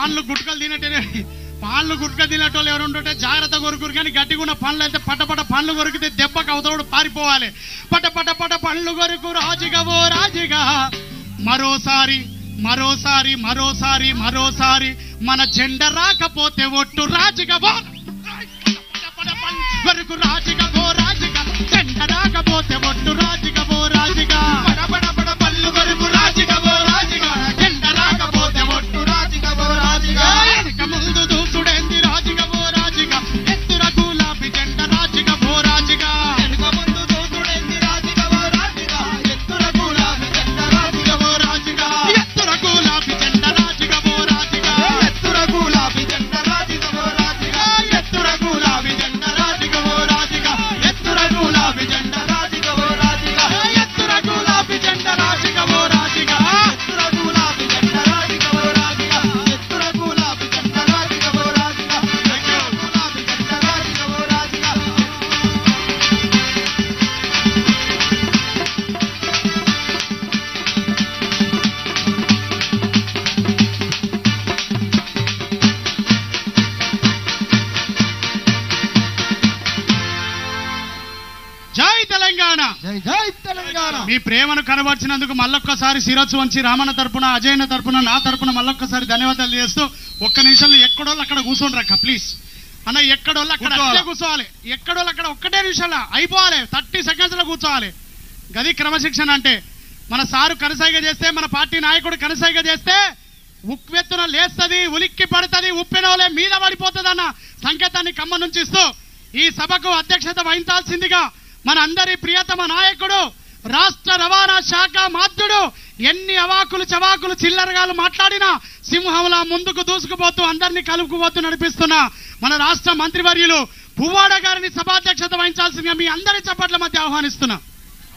పాన్లు గుట్కలు తినట్టే పాన్లు గుట్కలు తినేటోళ్ళు ఎవరు ఉంటుంటే జాగ్రత్త కొరుకురు కానీ గట్టిగా ఉన్న పండ్లు అయితే పట పట పండ్లు కొరికితే దెబ్బకి అవతోడు పారిపోవాలి పట పట పట పండ్లు కొరకు రాజుగా ఓ రాజుగా మరోసారి మరోసారి మరోసారి మరోసారి మన జెండ రాకపోతే ఒట్టు రాజుగా ఓ పట పట పండ్లు కొరకు రాజుగా ఓ రాజుగా జెండ రాకపోతే ఒట్టు రాజుగా ఓ రాజుగా పట పట పట పళ్ళు కొరకు రాజుగా ఓ రాజుగా జెండ రాకపోతే ఒట్టు రాజుగా ఓ రాజుగా వెనక ముందు దూసుడేంది రాజుగా ఓ రాజుగా ఎత్తుర గులాబీ జెండ రాజుగా ఓ రాజుగా వెనక ముందు దూసుడేంది రాజుగా ఓ రాజుగా ఎత్తుర గులాబీ జెండ రాజుగా ఓ రాజుగా ఎత్తుర గులాబీ జెండ రాజుగా ఓ రాజుగా ఎత్తుర గులాబీ జెండ రాజుగా ఓ రాజుగా ఎత్తుర గులాబీ జెండ రాజుగా ఓ రాజుగా ఎత్తుర గులాబీ జెండ రాజుగా ఓ రాజుగా ఎత్తుర గులాబీ జెండ రాజుగా ఓ రాజుగా ఎత్తుర గులాబీ జెండ రాజుగా ఓ రాజుగా ఎత్తుర గులాబీ జెండ రాజుగా ఓ రాజుగా గులాబీ జెండ రాజుగా ఓ రాజుగా జై తెలంగాణ జై జై తెలంగాణ మీ ప్రేమను కనబర్చినందుకు మళ్ళొక్కసారి శిరస్సు వంచి రామన్న తరపున అజయన తరపున నా తరపున మళ్ళొక్కసారి ధన్యవాదాలు చేస్తూ ఒక్క నిమిషంలో ఎక్కడోళ్ళు అక్కడ కూర్చోండి రక్క ప్లీజ్ అన్న ఎక్కడోళ్ళు అక్కడ కూర్చోవాలా? అట్లే కూర్చోవాలి ఎక్కడోళ్ళు అక్కడ ఒక్కటే నిమిషంలో అయిపోవాలి థర్టీ సెకండ్స్ లో కూర్చోవాలి గది క్రమశిక్షణ అంటే మన సారు కనసాయిగా చేస్తే మన పార్టీ నాయకుడు కనసాయిగా చేస్తే ఉక్వెత్తున లేస్తది ఉలిక్కి పడుతుంది ఉప్పెనోలే మీద పడిపోతుంది అన్న సంకేతాన్ని కమ్మ నుంచి ఇస్తూ ఈ సభకు అధ్యక్షత వహించాల్సిందిగా మన అందరి ప్రియతమ నాయకుడు రాష్ట్ర రవాణా శాఖ మాధ్యుడు ఎన్ని అవాకులు చవాకులు చిల్లరగాలు మాట్లాడినా సింహంలా ముందుకు దూసుకుపోతూ అందరినీ కలుపుకుపోతూ నడిపిస్తున్న మన రాష్ట్ర మంత్రివర్యులు పువ్వాడ గారిని సభాధ్యక్షత వహించాల్సిందిగా మీ అందరి చప్పట్ల మధ్య ఆహ్వానిస్తున్నా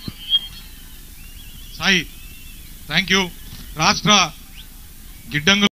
సాయి థ్యాంక్ యూ రాష్ట్ర గిడ్డంగు